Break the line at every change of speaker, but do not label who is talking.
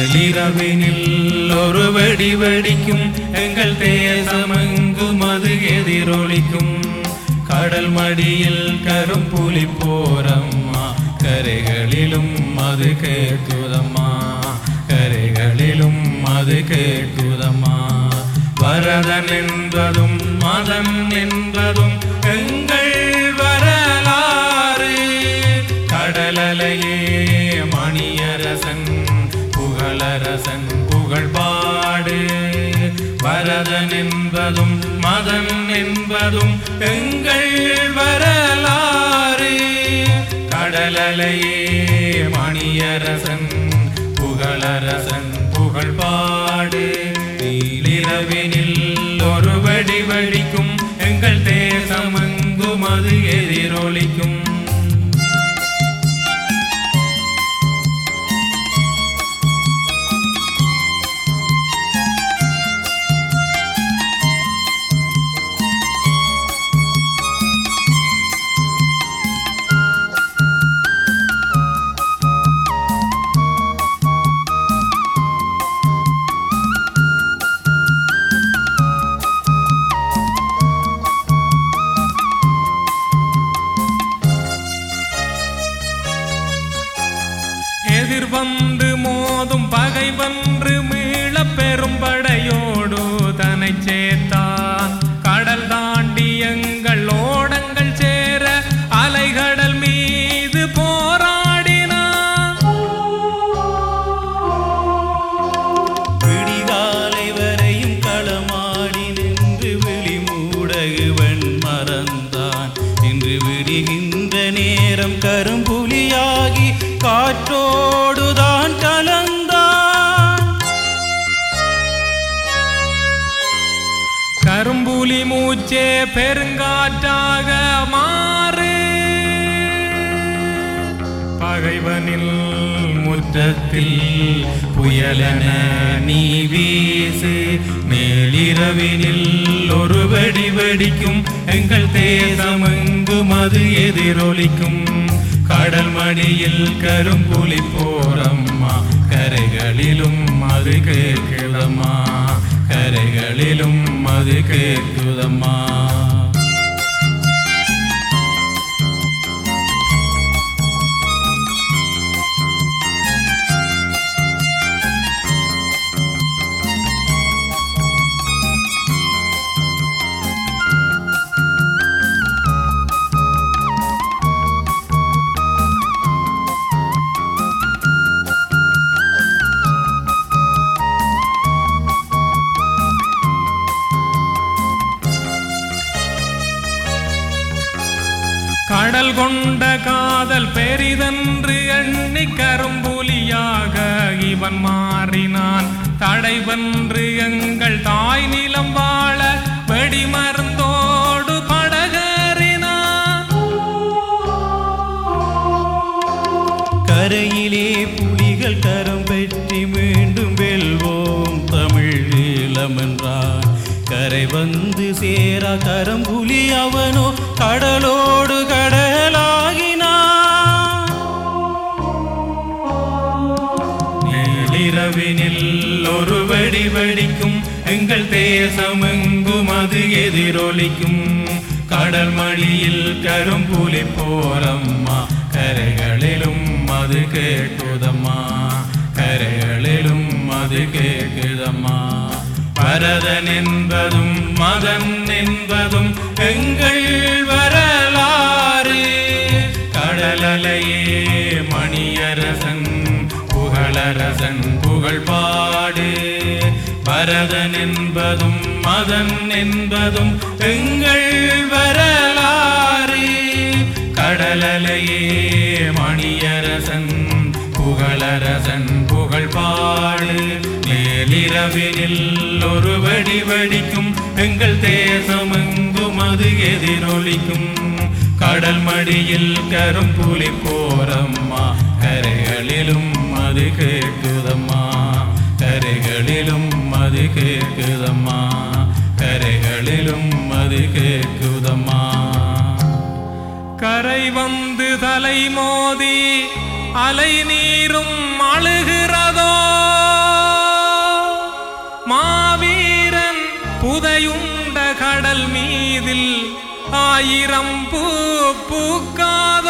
நேலிரவினில் ஒரு வெடி வெடிக்கும் எங்கள் தேசமெங்கும் அது எதிரொலிக்கும் கடல் மடியில் கரும்புலி போரம்மா கரைகளிலும் அது கேட்குதம்மா கரைகளிலும் அது கேட்குதம்மா வரதன் என்பதும் மதன் என்பதும் எங்கள் வரலாறு கடலலையே மணியரசன் புகழரசன் புகழ் பாடு வரதன் என்பதும் மதன் என்பதும் எங்கள் வரலாறு கடலலையே மணியரசன் புகழரசன் புகழ் பாடு நீலிரவினில் ஒரு வெடி வெடிக்கும் எங்கள் தேசம் எங்கும் அது எதிரொலிக்கும் எதிர்வந்து மோதும் பகை வென்று மீள பெரும் படையோடு தனை சேர்த்தான் கடல் தாண்டி எங்கள் ஓடங்கள் சேர அலைகடல் மீது போராடினான்
விடிகாலை வரையும் களமாடி நின்று விழிமூடகுவன் மறந்தான் இன்று விடுகின்ற நேரம் கரும்புலியாகி காற்றோடுதான் கலந்தான்
கரும்புலி மூச்சே பெருங்காற்றாக மாறு பகைவனில் முற்றத்தில் புயலென நீ வீசு மேலிரவினில் ஒரு வெடி வெடிக்கும் எங்கள் தேசம் எங்கும் அது எதிரொலிக்கும் கடல் மடியில் கரும்புலி போரம்மா கரைகளிலும் அது கேட்குதம்மா கரைகளிலும் அது கேட்குதம்மா கடல் கொண்ட காதல் பெரிதென்று எண்ணி கரும்புலியாக இவன் மாறினான் தடைவென்று எங்கள் தாய் நிலம் வாழ வெடிமருந்தோடு படகேறினான்
கரையிலே புலிகள் கரம் பெற்றி மீண்டும் வெல்வோம் தமிழ் ஈழமென்றான் கரை வந்து சேரா கரம்புலி அவனோ கடலோடு கடலாகினான்
நேலிரவினில் ஒரு வெடி வெடிக்கும் எங்கள் தேசம் எங்கும் அது எதிரொலிக்கும் கடல் மடியில் கரும்புலி போரம்மா கரைகளிலும் அது கேட்குதம்மா கரைகளிலும் அது கேட்குதம்மா பரதன் என்பதும் மதன் என்பதும் எங்கள் வரலாறு கடலலையே மணியரசன் புகழரசன் புகழ் பாடு பரதன் என்பதும் மதன் என்பதும் எங்கள் வரலாறு கடலலையே மணியரசன் புகழரசன் புகழ் பாடு மேலிரவினில் ஒரு வெடி வெடிக்கும் எங்கள் தேசம் எங்கும் அது எதிரொலிக்கும் கடல் மடியில் கரும்புலி போரம்மா கரைகளிலும் அது கேட்குதம்மா கரைகளிலும் அது கேட்குதம்மா கரைகளிலும் அது கேட்குதம்மா கரை வந்து தலை மோதி அலை நீரும் அழுகிறதோ ஆயிரம் பூ பூக்காத